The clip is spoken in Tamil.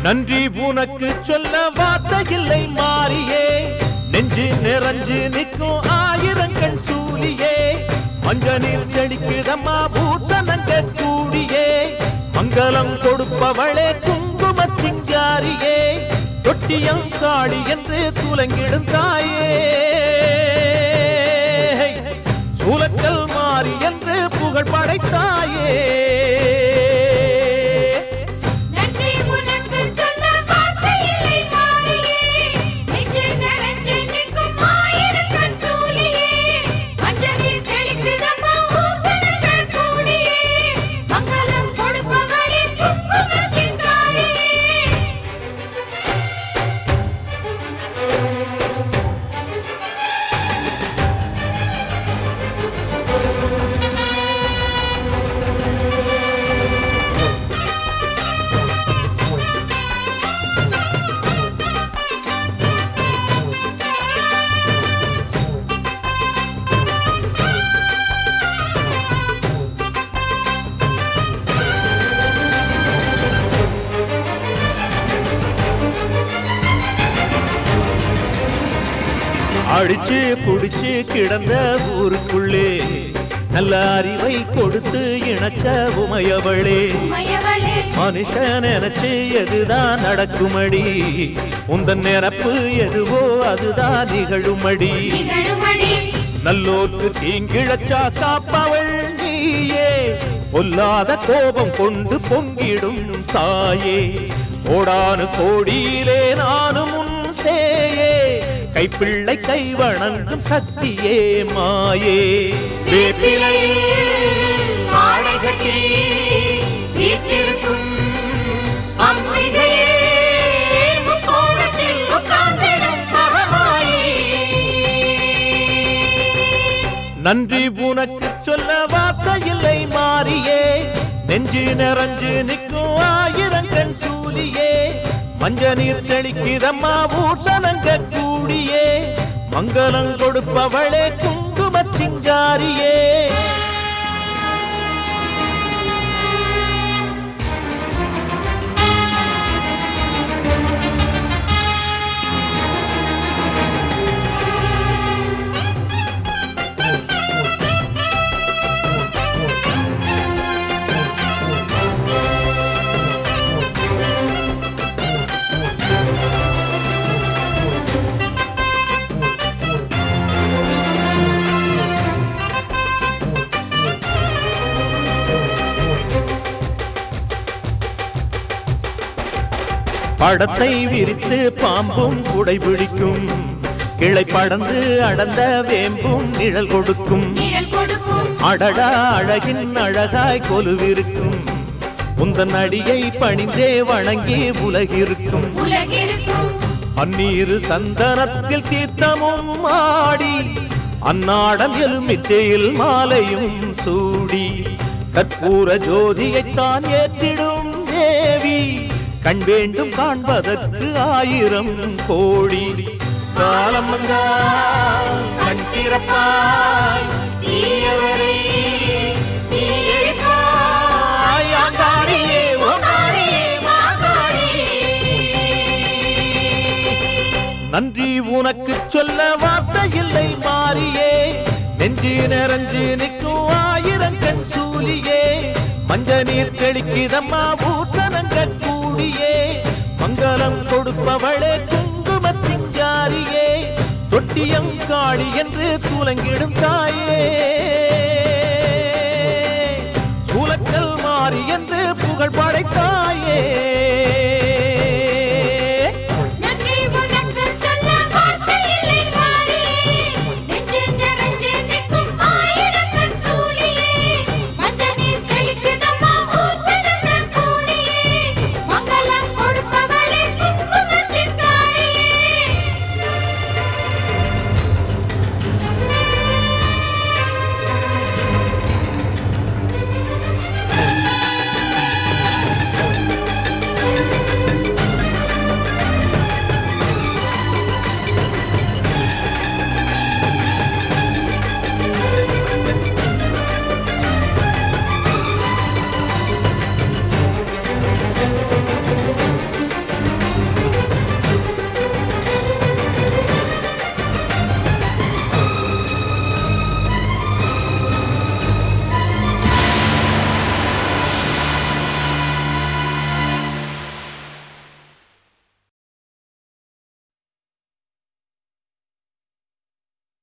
நன்றி உனக்கு சொல்ல வார்த்தை இல்லை மாறியே நெஞ்சு நிறைஞ்சு நிற்கும் ஆயிரங்கள் சூலியே மஞ்சனில் செடிக்குதம்மா பூசணங்க கூடியே மங்களம் கொடுப்பவளே குங்கும சிங்காரியே தொட்டியம் காளி என்று துலங்கிடும் தாயே சூலக்கல் மாறி என்று புகழ் படைத்தாயே நன்றி உனக்கு சொல்ல வார்த்தை இல்லை மாறியே நெஞ்சு நிறைஞ்சு நிற்கும் ஆயிரக்கண் சூலியே மஞ்சளில் செழிக்குதம்மா பூசணங்க கூடியே மங்களம் கொடுப்பவளே குங்கும சிங்காரியே அடிச்சு குடிச்சு கிடந்த ஊருக்குள்ளே நல்ல அறிவை கொடுத்து இணைச்ச உமையவளே மயவளே மனுஷன் நினைச்சு எதுதான் நடக்குமடி உந்தன் நினப்பு எதுவோ அதுதான் நிகழுமடி நிகழுமடி நல்லோர்க்கு தீங்கிழச்சா காப்பவள் நீயே பொல்லாத கோபம் கொண்டு பொங்கிடும் தாயே கோடானு கோடியிலே நானும் உன் சேயே கைப்பிள்ளை கை வணங்கும் சக்தியே மாயே வேப்பிலையில் ஆடை கட்டி வீற்றிருக்கும் அம்பிகையே முக்கோணத்தில் உட்கார்ந்திடும் மகமாயே நன்றி உனக்கு சொல்ல வார்த்தை இல்லை மாறியே நெஞ்சு நிறைஞ்சு நிற்கும் ஆயிரங்கண் சூலியே மஞ்ச நீர் செழிக்குதம்மா ஊசனங்க கூடியே மங்களம் கொடுப்பவளே குங்கும சிங்காரியே படத்தை விரித்து பாம்பும் குடை பிடிக்கும் கிளை படந்து அடர்ந்த வேம்பும் நிழல் கொடுக்கும் நிழல் கொடுக்கும் அடடா அழகின் அழகாய் கொலுவிருக்கும் உந்தன் அடியை பணிந்தே வணங்கி உலகிருக்கும் உலகிருக்கும் பன்னீரு சந்தனத்தில் தீர்த்தமும் ஆடி அன்னாடம் எலுமிச்சையில் மாலையும் சூடி கற்பூர ஜோதியைத்தான் ஏற்றிடும் தேவி கண் வேண்டும் காண்பதற்கு ஆயிரம் கோடி காலம் வந்தா கண் திறப்பாய் தீயவரே நீ இருப்பாய் ஆங்காரியே, ஓங்காரியே, நன்றி உனக்கு சொல்ல வார்த்தை இல்லை மாறியே நெஞ்சு நிறைஞ்சு நிற்கும் ஆயிரம் கண் சூலியே மஞ்ச நீர் தெளிக்கிதம்மா ஊற்றனங்க கூடியே மங்களம் கொடுப்பவளே குங்கும சிங்காரியே தொட்டியம் காளி என்று சூலங்கிடும் தாயே சூலக்கல் மாறி என்று